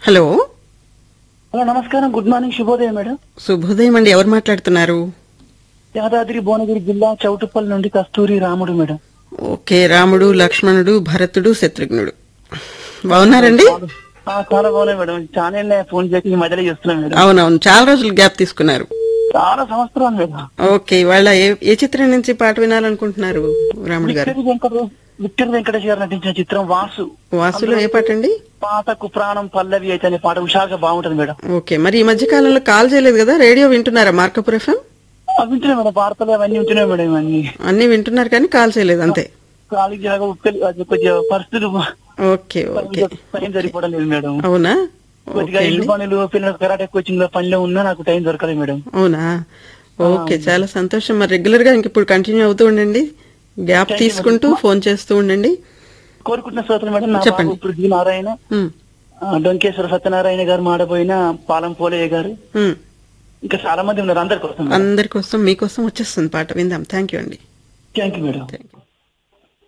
Hello hello నమస్కారం good morning శుభోదయం madam శుభోదయం అండి ఎవరు మాట్లాడుతున్నారు యాదాద్రి భువనగిరి జిల్లా చౌటుప్పల్ నుండి కస్తూరి రాముడు మేడం ఓకే రాముడు లక్ష్మణుడు భరతుడు శత్రుఘ్నుడు బాగున్నారండి ఆ, చాలా బాగున్నాయి మేడం చాలా ఫోన్ చేసి ఈ మధ్యలో చేస్తున్నాం మేడం అవునవును చాలా రోజులు గ్యాప్ తీసుకున్నారు చాలా సంవత్సరాలు మేడం ఓకే వాళ్ళ ఏ ఏ చిత్రం నుంచి పాట వినాలనుకుంటున్నారు రాముడు గారు విక్టరీ వెంకట విక్టరీ వెంకటేష్ గారు నటించిన చిత్రం వాసు వాసులో ఏ పాట అండి పాతకు ప్రాణం పల్లవి అయితే అనే పాట హుషారుగా బాగుంటది మేడం ఓకే మరి ఈ మధ్య కాలంలో కాల్ చేయలేదు కదా రేడియో వింటున్నారా మార్కపుర్ ఎఫ్ఎం అవి వింటున్నాయి మేడం వార్తలు అవన్నీ వింటున్నాయి మేడం ఇవన్నీ అన్ని వింటున్నారు కానీ కాల్ చేయలేదు అంతే ఖాళీ జాగా ఉప్పెలి అది కొద్దిగా పరిస్థితులు ఓకే ఓకే టైం సరిపోవడం లేదు మేడం అవునా కొద్దిగా ఓకే ఇల్లు అండి పనులు పిల్లలకు కరాటే కోచింగ్ లో పనిలో ఉన్నా నాకు టైం దొరకలేదు మేడం అవునా ఓకే చాలా సంతోషం మరి రెగ్యులర్ గా ఇంక ఇప్పుడు కంటిన్యూ అవుతూ ఉండండి గ్యాప్ తీసుకుంటూ ఫోన్ చేస్తూ ఉండండి కోరుకుంటున్న శ్రోతలు మేడం నా చెప్పండి. బాబు పృథ్వీ నారాయణ ఉమ్, ఆ, డొంకేశ్వర సత్యనారాయణ గారు మాడపోయిన పాలం పోలయ్య గారు ఉమ్. ఇంకా చాలా మంది ఉన్నారు అందరి కోసం అందరి కోసం మీకోసం వచ్చేస్తుంది పాట విందాం థ్యాంక్ యూ అండి thank you madam thank you